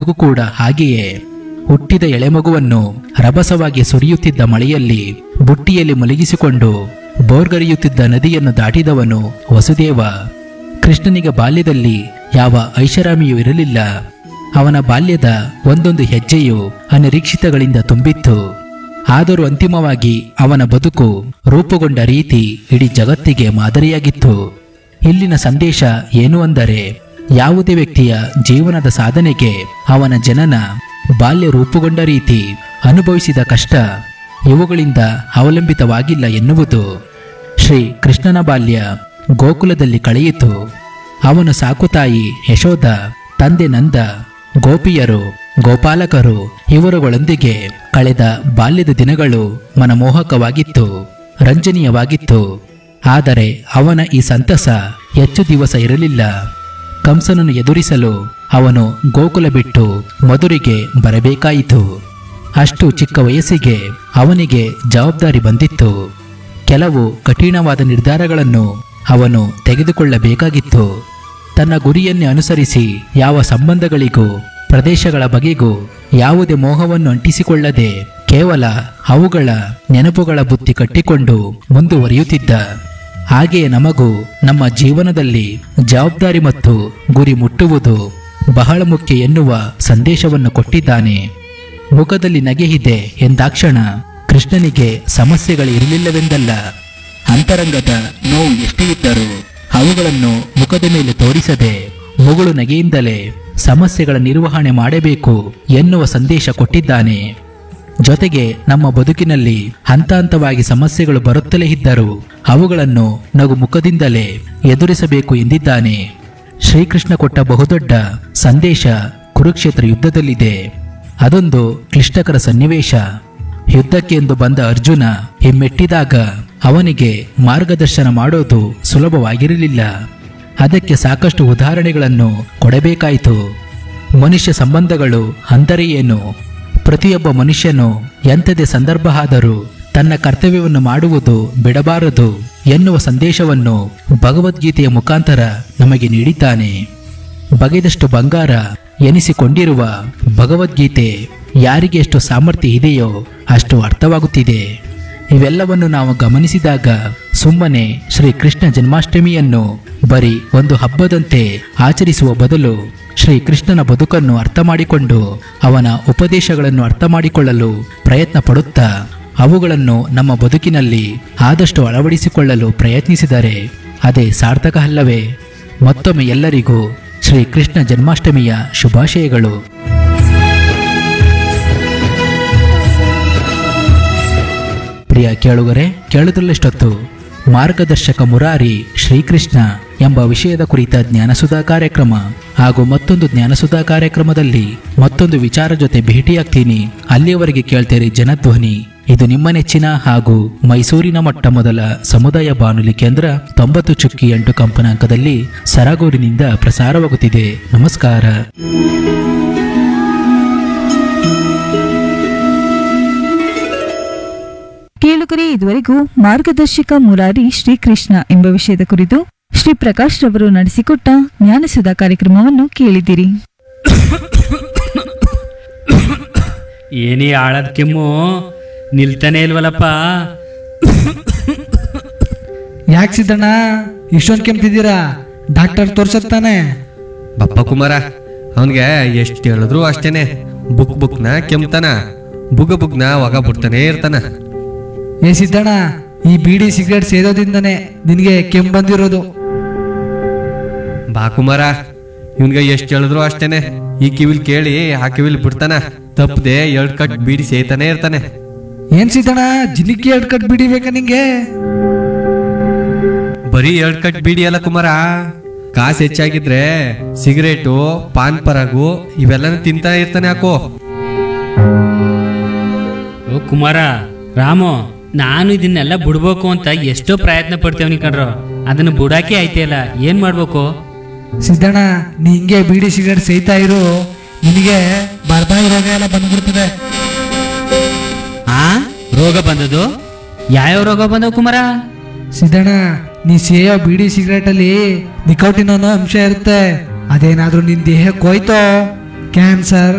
ಬದುಕು ಕೂಡ ಹಾಗೆಯೇ ಹುಟ್ಟಿದ ಎಳೆಮಗುವನ್ನು ರಭಸವಾಗಿ ಸುರಿಯುತ್ತಿದ್ದ ಮಳೆಯಲ್ಲಿ ಬುಟ್ಟಿಯಲ್ಲಿ ಮಲಗಿಸಿಕೊಂಡು ಬೋರ್ಗರಿಯುತ್ತಿದ್ದ ನದಿಯನ್ನು ದಾಟಿದವನು ವಸುದೇವ ಕೃಷ್ಣನಿಗೆ ಬಾಲ್ಯದಲ್ಲಿ ಯಾವ ಐಷಾರಾಮಿಯೂ ಇರಲಿಲ್ಲ ಅವನ ಬಾಲ್ಯದ ಒಂದೊಂದು ಹೆಜ್ಜೆಯು ಅನಿರೀಕ್ಷಿತಗಳಿಂದ ತುಂಬಿತ್ತು ಆದರೂ ಅಂತಿಮವಾಗಿ ಅವನ ಬದುಕು ರೂಪುಗೊಂಡ ರೀತಿ ಇಡೀ ಜಗತ್ತಿಗೆ ಮಾದರಿಯಾಗಿತ್ತು ಇಲ್ಲಿನ ಸಂದೇಶ ಏನು ಅಂದರೆ ಯಾವುದೇ ವ್ಯಕ್ತಿಯ ಜೀವನದ ಸಾಧನೆಗೆ ಅವನ ಜನನ ಬಾಲ್ಯ ರೂಪುಗೊಂಡ ರೀತಿ ಅನುಭವಿಸಿದ ಕಷ್ಟ ಇವುಗಳಿಂದ ಅವಲಂಬಿತವಾಗಿಲ್ಲ ಎನ್ನುವುದು ಶ್ರೀ ಕೃಷ್ಣನ ಬಾಲ್ಯ ಗೋಕುಲದಲ್ಲಿ ಕಳೆಯಿತು ಅವನು ಸಾಕುತಾಯಿ ಯಶೋಧ ತಂದೆ ನಂದ ಗೋಪಿಯರು ಗೋಪಾಲಕರು ಇವರುಗಳೊಂದಿಗೆ ಕಳೆದ ಬಾಲ್ಯದ ದಿನಗಳು ಮನಮೋಹಕವಾಗಿತ್ತು ರಂಜನೀಯವಾಗಿತ್ತು ಆದರೆ ಅವನ ಈ ಸಂತಸ ಹೆಚ್ಚು ದಿವಸ ಇರಲಿಲ್ಲ ಕಂಸನನ್ನು ಎದುರಿಸಲು ಅವನು ಗೋಕುಲ ಬಿಟ್ಟು ಮಧುರಿಗೆ ಬರಬೇಕಾಯಿತು ಅಷ್ಟು ಚಿಕ್ಕ ವಯಸ್ಸಿಗೆ ಅವನಿಗೆ ಜವಾಬ್ದಾರಿ ಬಂದಿತ್ತು ಕೆಲವು ಕಠಿಣವಾದ ನಿರ್ಧಾರಗಳನ್ನು ಅವನು ತೆಗೆದುಕೊಳ್ಳಬೇಕಾಗಿತ್ತು ತನ್ನ ಗುರಿಯನ್ನೇ ಅನುಸರಿಸಿ ಯಾವ ಸಂಬಂಧಗಳಿಗೂ ಪ್ರದೇಶಗಳ ಬಗೆಗೂ ಯಾವುದೇ ಮೋಹವನ್ನು ಅಂಟಿಸಿಕೊಳ್ಳದೆ ಕೇವಲ ಅವುಗಳ ನೆನಪುಗಳ ಬುತ್ತಿ ಕಟ್ಟಿಕೊಂಡು ಮುಂದುವರಿಯುತ್ತಿದ್ದ ಹಾಗೆಯೇ ನಮಗೂ ನಮ್ಮ ಜೀವನದಲ್ಲಿ ಜವಾಬ್ದಾರಿ ಮತ್ತು ಗುರಿ ಮುಟ್ಟುವುದು ಬಹಳ ಮುಖ್ಯ ಎನ್ನುವ ಸಂದೇಶವನ್ನು ಕೊಟ್ಟಿದ್ದಾನೆ ಮುಖದಲ್ಲಿ ನಗೆ ಇದೆ ಎಂದಾಕ್ಷಣ ಕೃಷ್ಣನಿಗೆ ಸಮಸ್ಯೆಗಳು ಇರಲಿಲ್ಲವೆಂದಲ್ಲ ಅಂತರಂಗದ ನೋವು ಎಷ್ಟೇ ಇದ್ದರೂ ಅವುಗಳನ್ನು ಮುಖದ ಮೇಲೆ ತೋರಿಸದೆ ಮುಗುಳು ನಗೆಯಿಂದಲೇ ಸಮಸ್ಯೆಗಳ ನಿರ್ವಹಣೆ ಮಾಡಬೇಕು ಎನ್ನುವ ಸಂದೇಶ ಕೊಟ್ಟಿದ್ದಾನೆ ಜೊತೆಗೆ ನಮ್ಮ ಬದುಕಿನಲ್ಲಿ ಹಂತ ಹಂತವಾಗಿ ಸಮಸ್ಯೆಗಳು ಬರುತ್ತಲೇ ಇದ್ದರೂ ಅವುಗಳನ್ನು ನಗು ಮುಖದಿಂದಲೇ ಎದುರಿಸಬೇಕು ಎಂದಿದ್ದಾನೆ ಶ್ರೀಕೃಷ್ಣ ಕೊಟ್ಟ ಬಹುದೊಡ್ಡ ಸಂದೇಶ ಕುರುಕ್ಷೇತ್ರ ಯುದ್ಧದಲ್ಲಿದೆ ಅದೊಂದು ಕ್ಲಿಷ್ಟಕರ ಸನ್ನಿವೇಶ ಯುದ್ಧಕ್ಕೆ ಎಂದು ಬಂದ ಅರ್ಜುನ ಹಿಮ್ಮೆಟ್ಟಿದಾಗ ಅವನಿಗೆ ಮಾರ್ಗದರ್ಶನ ಮಾಡೋದು ಸುಲಭವಾಗಿರಲಿಲ್ಲ ಅದಕ್ಕೆ ಸಾಕಷ್ಟು ಉದಾಹರಣೆಗಳನ್ನು ಕೊಡಬೇಕಾಯಿತು ಮನುಷ್ಯ ಸಂಬಂಧಗಳು ಅಂದರೆ ಏನು ಪ್ರತಿಯೊಬ್ಬ ಮನುಷ್ಯನು ಎಂಥದೇ ಸಂದರ್ಭ ಆದರೂ ತನ್ನ ಕರ್ತವ್ಯವನ್ನು ಮಾಡುವುದು ಬಿಡಬಾರದು ಎನ್ನುವ ಸಂದೇಶವನ್ನು ಭಗವದ್ಗೀತೆಯ ಮುಖಾಂತರ ನಮಗೆ ನೀಡಿದ್ದಾನೆ ಬಗೆದಷ್ಟು ಬಂಗಾರ ಎನಿಸಿಕೊಂಡಿರುವ ಭಗವದ್ಗೀತೆ ಯಾರಿಗೆ ಎಷ್ಟು ಸಾಮರ್ಥ್ಯ ಇದೆಯೋ ಅಷ್ಟು ಅರ್ಥವಾಗುತ್ತಿದೆ ಇವೆಲ್ಲವನ್ನು ನಾವು ಗಮನಿಸಿದಾಗ ಸುಮ್ಮನೆ ಶ್ರೀ ಕೃಷ್ಣ ಜನ್ಮಾಷ್ಟಮಿಯನ್ನು ಬರೀ ಒಂದು ಹಬ್ಬದಂತೆ ಆಚರಿಸುವ ಬದಲು ಶ್ರೀ ಕೃಷ್ಣನ ಬದುಕನ್ನು ಅರ್ಥ ಮಾಡಿಕೊಂಡು ಅವನ ಉಪದೇಶಗಳನ್ನು ಅರ್ಥ ಮಾಡಿಕೊಳ್ಳಲು ಪ್ರಯತ್ನ ಪಡುತ್ತಾ ಅವುಗಳನ್ನು ನಮ್ಮ ಬದುಕಿನಲ್ಲಿ ಆದಷ್ಟು ಅಳವಡಿಸಿಕೊಳ್ಳಲು ಪ್ರಯತ್ನಿಸಿದರೆ ಅದೇ ಸಾರ್ಥಕ ಅಲ್ಲವೇ ಮತ್ತೊಮ್ಮೆ ಎಲ್ಲರಿಗೂ ಶ್ರೀ ಕೃಷ್ಣ ಜನ್ಮಾಷ್ಟಮಿಯ ಶುಭಾಶಯಗಳು ಪ್ರಿಯ ಕೇಳುಗರೆ ಕೇಳುವುದರಲ್ಲಿಷ್ಟೊತ್ತು ಮಾರ್ಗದರ್ಶಕ ಮುರಾರಿ ಶ್ರೀಕೃಷ್ಣ ಎಂಬ ವಿಷಯದ ಕುರಿತ ಜ್ಞಾನಸುಧಾ ಕಾರ್ಯಕ್ರಮ ಹಾಗೂ ಮತ್ತೊಂದು ಜ್ಞಾನಸುಧಾ ಕಾರ್ಯಕ್ರಮದಲ್ಲಿ ಮತ್ತೊಂದು ವಿಚಾರ ಜೊತೆ ಭೇಟಿಯಾಗ್ತೀನಿ ಅಲ್ಲಿಯವರೆಗೆ ಕೇಳ್ತೀರಿ ಜನಧ್ವನಿ ಇದು ನಿಮ್ಮ ನೆಚ್ಚಿನ ಹಾಗೂ ಮೈಸೂರಿನ ಮೊಟ್ಟ ಮೊದಲ ಸಮುದಾಯ ಬಾನುಲಿ ಕೇಂದ್ರ ತೊಂಬತ್ತು ಚುಕ್ಕಿ ಎಂಟು ಕಂಪನಾಂಕದಲ್ಲಿ ಸರಗೂರಿನಿಂದ ಪ್ರಸಾರವಾಗುತ್ತಿದೆ ನಮಸ್ಕಾರ ಕೇಳುಗರೆ ಇದುವರೆಗೂ ಮಾರ್ಗದರ್ಶಕ ಮುರಾರಿ ಶ್ರೀಕೃಷ್ಣ ಎಂಬ ವಿಷಯದ ಕುರಿತು ಶ್ರೀ ಪ್ರಕಾಶ್ ರವರು ನಡೆಸಿಕೊಟ್ಟ ಜ್ಞಾನಸುಧಾ ಕಾರ್ಯಕ್ರಮವನ್ನು ಕೇಳಿದಿರಿ ಏನೇ ಆಳದ ಕೆಮ್ಮು ನಿಲ್ತಾನೆ ಇಲ್ವಲ್ಲಪ್ಪ ಯಾಕೆ ಸಿದ್ದಣ್ಣ ಇಷ್ಟೊಂದು ಕೆಮ್ತಿದ್ದೀರಾ ಡಾಕ್ಟರ್ ತೋರ್ಸತ್ತಾನೆ ಬಪ್ಪ ಕುಮಾರ ಅವನಿಗೆ ಎಷ್ಟು ಹೇಳಿದ್ರು ಅಷ್ಟೇನೆ ಬುಕ್ ಬುಕ್ನ ಕೆಮ್ತಾನ ಬುಗ ಬುಗ್ನ ಒಗ ಬಿಡ್ತಾನೆ ಇರ್ತಾನ ಏ ಸಿದ್ದಣ್ಣ ಈ ಬೀಡಿ ಸಿಗರೇಟ್ ಸೇದೋದಿಂದನೇ ನಿನಗೆ ಕೆಮ್ಮು ಬಂದಿರೋದು ಬಾ ಕುಮಾರ ಇವನ್ಗೆ ಎಷ್ಟು ಹೇಳಿದ್ರು ಅಷ್ಟೇನೆ ಈ ಕಿವಿಲ್ ಕೇಳಿ ಆ ಕಿವಿಲ್ ಬಿಡ್ತಾನ ತಪ್ಪದೆ ಎರಡ್ ಕಟ್ ಬೀಡಿ ಸೇತಾನೆ ಇರ್ತಾನೆ ಏನ್ ಸಿದ್ದಣ್ಣ ಜಿಲಿಕಿ ಎರಡು ಕಟ್ ಬೀಡಿ ಬೇಕಾ ನಿಂಗೆ ಬರೀ ಎರಡ್ ಕಟ್ ಬೀಡಿ ಅಲ್ಲ ಕುಮಾರ ಕಾಸು ಹೆಚ್ಚಾಗಿದ್ರೆ ಸಿಗರೇಟು ಪಾನ್ ಪರಾಗು ಇವೆಲ್ಲನೂ ತಿಂತಾನೆ ಇರ್ತಾನೆ ಹಾಕೋ ಓ ಕುಮಾರ ರಾಮು ನಾನು ಇದನ್ನೆಲ್ಲ ಬಿಡ್ಬೇಕು ಅಂತ ಎಷ್ಟೋ ಪ್ರಯತ್ನ ಪಡ್ತೇವನಿ ಕಣ್ರು ಅದನ್ನ ಬಿಡಾಕೆ ಆಯ್ತಿಲ್ಲ ಏನ್ ಮಾಡ್ಬೇಕು ಸಿದ್ದಣ್ಣ ನೀ ಹಿಂಗೆ ಬೀಡಿ ಸಿಗರೇಟ್ ಸೇಯ್ತಾ ಇರು ನಿನಗೆ ಬರ್ಬಾಯಿ ರೋಗ ಎಲ್ಲ ಬಂದ್ಬಿಡ್ತದೆ ಆ ರೋಗ ಬಂದದು ಯಾವ್ಯಾವ ರೋಗ ಬಂದವು ಕುಮಾರ ಸಿದ್ದಣ್ಣ ನೀ ಸೇಯೋ ಬೀಡಿ ಸಿಗರೇಟ್ ಅಲ್ಲಿ ನಿಕೋಟಿನ್ ಅನ್ನೋ ಅಂಶ ಇರುತ್ತೆ ಅದೇನಾದ್ರೂ ನಿನ್ ದೇಹಕ್ಕೆ ಹೋಯ್ತೋ ಕ್ಯಾನ್ಸರ್